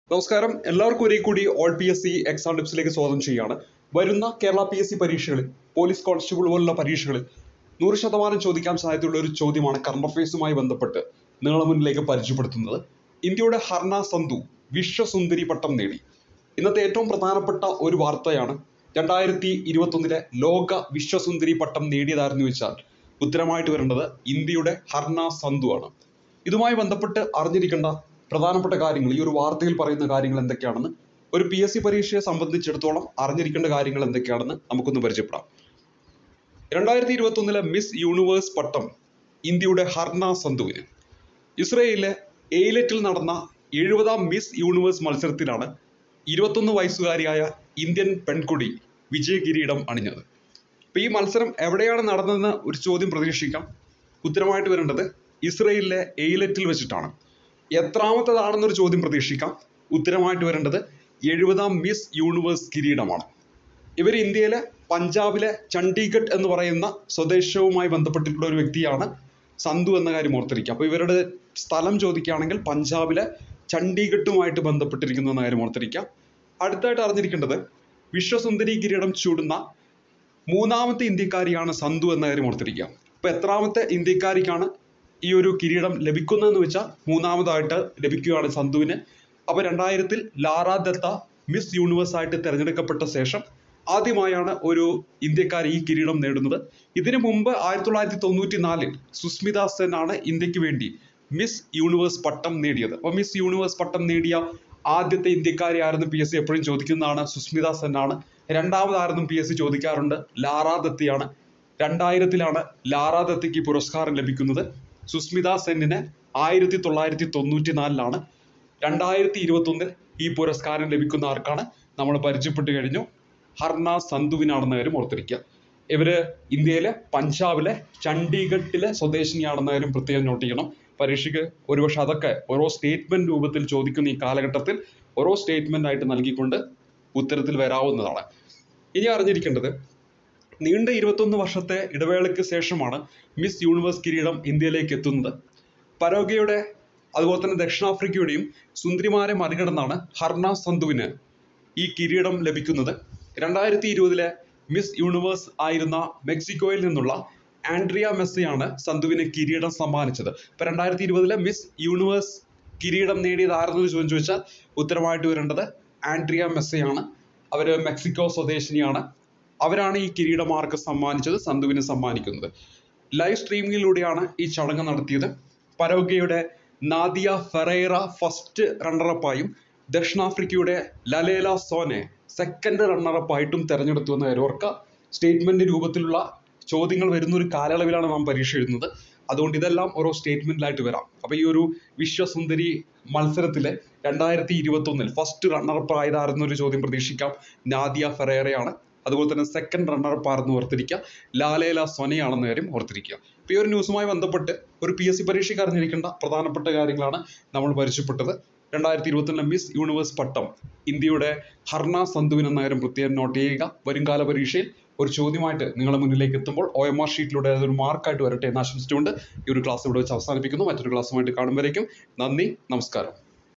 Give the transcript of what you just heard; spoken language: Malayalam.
നമസ്കാരം എല്ലാവർക്കും ഒരേ കൂടി all P S C exam ടിപ്സിലേക്ക് സ്വാഗതം ചെയ്യുകയാണ് വരുന്ന കേരള പി എസ് സി പരീക്ഷകളിൽ പോലീസ് കോൺസ്റ്റബിൾ പോലുള്ള പരീക്ഷകളിൽ നൂറ് ശതമാനം ചോദിക്കാൻ സാധ്യതയുള്ള ഒരു ചോദ്യമാണ് കറണ്ട് അഫയേഴ്സുമായി ബന്ധപ്പെട്ട് നിങ്ങളുടെ മുന്നിലേക്ക് പരിചയപ്പെടുത്തുന്നത് ഇന്ത്യയുടെ ഹർണ സന്ധു വിശ്വസുന്ദരി പട്ടം നേടി ഇന്നത്തെ ഏറ്റവും പ്രധാനപ്പെട്ട ഒരു വാർത്തയാണ് രണ്ടായിരത്തി ഇരുപത്തൊന്നിലെ ലോക വിശ്വസുന്ദരി പട്ടം നേടിയതാരെന്ന് വെച്ചാൽ ഉത്തരമായിട്ട് വരേണ്ടത് ഇന്ത്യയുടെ ഹർണ സന്ധു ആണ് ഇതുമായി ബന്ധപ്പെട്ട് അറിഞ്ഞിരിക്കേണ്ട പ്രധാനപ്പെട്ട കാര്യങ്ങൾ ഈ ഒരു വാർത്തയിൽ പറയുന്ന കാര്യങ്ങൾ എന്തൊക്കെയാണെന്ന് ഒരു പി എസ് സി പരീക്ഷയെ സംബന്ധിച്ചിടത്തോളം അറിഞ്ഞിരിക്കേണ്ട കാര്യങ്ങൾ എന്തൊക്കെയാണെന്ന് നമുക്കൊന്ന് പരിചയപ്പെടാം രണ്ടായിരത്തി ഇരുപത്തൊന്നിലെ മിസ് യൂണിവേഴ്സ് പട്ടം ഇന്ത്യയുടെ ഹർണ സന്ധുവിന് ഇസ്രയേലിലെ എയിലറ്റിൽ നടന്ന എഴുപതാം മിസ് യൂണിവേഴ്സ് മത്സരത്തിലാണ് ഇരുപത്തൊന്ന് വയസ്സുകാരിയായ ഇന്ത്യൻ പെൺകുടി വിജയ കിരീടം അണിഞ്ഞത് അപ്പോൾ ഈ മത്സരം എവിടെയാണ് നടന്നതെന്ന് ഒരു ചോദ്യം പ്രതീക്ഷിക്കാം ഉത്തരമായിട്ട് വരേണ്ടത് ഇസ്രയേലിലെ എയിലറ്റിൽ വെച്ചിട്ടാണ് എത്രാമത്തതാണെന്നൊരു ചോദ്യം പ്രതീക്ഷിക്കാം ഉത്തരമായിട്ട് വരേണ്ടത് എഴുപതാം മിസ് യൂണിവേഴ്സ് കിരീടമാണ് ഇവർ ഇന്ത്യയിലെ പഞ്ചാബിലെ ചണ്ഡീഗഡ് എന്ന് പറയുന്ന സ്വദേശവുമായി ബന്ധപ്പെട്ടിട്ടുള്ള ഒരു വ്യക്തിയാണ് സന്ധു എന്ന കാര്യം ഓർത്തിരിക്കുക അപ്പോൾ ഇവരുടെ സ്ഥലം ചോദിക്കുകയാണെങ്കിൽ പഞ്ചാബിലെ ചണ്ഡീഗഡുമായിട്ട് ബന്ധപ്പെട്ടിരിക്കുന്നു എന്ന കാര്യം ഓർത്തിരിക്കുക അടുത്തായിട്ട് അറിഞ്ഞിരിക്കേണ്ടത് വിശ്വസുന്ദരി കിരീടം ചൂടുന്ന മൂന്നാമത്തെ ഇന്ത്യക്കാരിയാണ് സന്ധു എന്ന കാര്യം ഓർത്തിരിക്കുക അപ്പോൾ എത്രാമത്തെ ഇന്ത്യക്കാരിക്കാണ് ഈ ഒരു കിരീടം ലഭിക്കുന്നതെന്ന് വെച്ചാൽ മൂന്നാമതായിട്ട് ലഭിക്കുകയാണ് സന്ധുവിന് അപ്പോൾ രണ്ടായിരത്തിൽ ലാറ ദത്ത മിസ് യൂണിവേഴ്സ് ആയിട്ട് തിരഞ്ഞെടുക്കപ്പെട്ട ശേഷം ആദ്യമായാണ് ഒരു ഇന്ത്യക്കാരി ഈ കിരീടം നേടുന്നത് ഇതിനു മുമ്പ് ആയിരത്തി തൊള്ളായിരത്തി തൊണ്ണൂറ്റി നാലിൽ സുസ്മിത സെൻ ആണ് ഇന്ത്യക്ക് വേണ്ടി മിസ് യൂണിവേഴ്സ് പട്ടം നേടിയത് അപ്പോൾ മിസ് യൂണിവേഴ്സ് പട്ടം നേടിയ ആദ്യത്തെ ഇന്ത്യക്കാരി ആരെന്ന് പി എസ് സി എപ്പോഴും ചോദിക്കുന്നതാണ് സുസ്മിത സെൻ ആണ് രണ്ടാമതാരെന്നും പി എസ് സി ചോദിക്കാറുണ്ട് ലാറ ദത്തിയാണ് രണ്ടായിരത്തിലാണ് ലാറ ദത്തിക്ക് ഈ പുരസ്കാരം ലഭിക്കുന്നത് സുസ്മിത സെന്നിന് ആയിരത്തി തൊള്ളായിരത്തി തൊണ്ണൂറ്റി നാലിലാണ് രണ്ടായിരത്തി ഇരുപത്തൊന്നിൽ ഈ പുരസ്കാരം ലഭിക്കുന്ന ആർക്കാണ് നമ്മൾ പരിചയപ്പെട്ട് കഴിഞ്ഞു ഹർണ സന്ധുവിനാണെന്ന കാര്യം ഓർത്തിരിക്കുക ഇവര് ഇന്ത്യയിലെ പഞ്ചാബിലെ ചണ്ഡീഗഡിലെ സ്വദേശിനിയാണെന്ന കാര്യം പ്രത്യേകം നോട്ട് ചെയ്യണം പരീക്ഷയ്ക്ക് ഒരുപക്ഷെ അതൊക്കെ ഓരോ സ്റ്റേറ്റ്മെന്റ് രൂപത്തിൽ ചോദിക്കുന്ന ഈ കാലഘട്ടത്തിൽ ഓരോ സ്റ്റേറ്റ്മെന്റ് ആയിട്ട് നൽകിക്കൊണ്ട് ഉത്തരത്തിൽ വരാവുന്നതാണ് ഇനി അറിഞ്ഞിരിക്കേണ്ടത് നീണ്ട ഇരുപത്തൊന്ന് വർഷത്തെ ഇടവേളയ്ക്ക് ശേഷമാണ് മിസ് യൂണിവേഴ്സ് കിരീടം ഇന്ത്യയിലേക്ക് എത്തുന്നത് പരോഗയുടെ അതുപോലെ തന്നെ ദക്ഷിണാഫ്രിക്കയുടെയും സുന്ദരിമാരെ മറികടന്നാണ് ഹർണ സന്ധുവിന് ഈ കിരീടം ലഭിക്കുന്നത് രണ്ടായിരത്തി ഇരുപതിലെ മിസ് യൂണിവേഴ്സ് ആയിരുന്ന മെക്സിക്കോയിൽ നിന്നുള്ള ആൻഡ്രിയ മെസ്സിയാണ് സന്ധുവിന് കിരീടം സമ്മാനിച്ചത് ഇപ്പൊ രണ്ടായിരത്തി ഇരുപതിലെ മിസ് യൂണിവേഴ്സ് കിരീടം നേടിയത് ആരെന്നൊരു ചോദ്യം ചോദിച്ചാൽ ഉത്തരമായിട്ട് വരേണ്ടത് ആൻഡ്രിയ മെസ്സിയാണ് അവര് മെക്സിക്കോ സ്വദേശിനിയാണ് അവരാണ് ഈ കിരീടമാർക്ക് സമ്മാനിച്ചത് സന്ധുവിന് സമ്മാനിക്കുന്നത് ലൈവ് സ്ട്രീമിങ്ങിലൂടെയാണ് ഈ ചടങ്ങ് നടത്തിയത് പരോഗയുടെ നാദിയ ഫെറൈറ ഫസ്റ്റ് റണ്ണറപ്പായും ദക്ഷിണാഫ്രിക്കയുടെ ലലേല സോനെ സെക്കൻഡ് റണ്ണറപ്പായിട്ടും തെരഞ്ഞെടുത്തു എന്ന് കാര്യം ഓർക്കുക സ്റ്റേറ്റ്മെന്റ് രൂപത്തിലുള്ള ചോദ്യങ്ങൾ വരുന്ന ഒരു കാലയളവിലാണ് നാം പരീക്ഷ എഴുതുന്നത് അതുകൊണ്ട് ഇതെല്ലാം ഓരോ സ്റ്റേറ്റ്മെന്റിലായിട്ട് വരാം അപ്പൊ ഈ ഒരു വിശ്വസുന്ദരി മത്സരത്തിലെ രണ്ടായിരത്തി ഇരുപത്തി ഒന്നിൽ ഫസ്റ്റ് റണ്ണറപ്പ് ആയതാരെന്നൊരു ഒരു ചോദ്യം പ്രതീക്ഷിക്കാം നാദിയ ഫെറേറയാണ് അതുപോലെ തന്നെ സെക്കൻഡ് റണ്ണറപ്പ് ആരെന്ന് ഓർത്തിരിക്കുക ലാലേല സൊനയാണെന്ന കാര്യം ഓർത്തിരിക്കുക അപ്പോൾ ഈ ഒരു ന്യൂസുമായി ബന്ധപ്പെട്ട് ഒരു പി എസ് സി പരീക്ഷയ്ക്ക് അറിഞ്ഞിരിക്കേണ്ട പ്രധാനപ്പെട്ട കാര്യങ്ങളാണ് നമ്മൾ പരിചയപ്പെട്ടത് രണ്ടായിരത്തി ഇരുപത്തിരണ്ടിലെ മിസ് യൂണിവേഴ്സ് പട്ടം ഇന്ത്യയുടെ ഹർണ സന്ധുവിൻ എന്ന കാര്യം പ്രത്യേകം നോട്ട് ചെയ്യുക വരുംകാല പരീക്ഷയിൽ ഒരു ചോദ്യമായിട്ട് നിങ്ങളുടെ മുന്നിലേക്ക് എത്തുമ്പോൾ ഒ എം ആർ ഷീറ്റിലൂടെ അതൊരു മാർക്കായിട്ട് വരട്ടെ എന്ന് ആശംസിച്ചുകൊണ്ട് ഈ ഒരു ക്ലാസ് ഇവിടെ വെച്ച് അവസാനിപ്പിക്കുന്നു മറ്റൊരു ക്ലാസ്സുമായിട്ട് കാണുമ്പോഴേക്കും നന്ദി നമസ്കാരം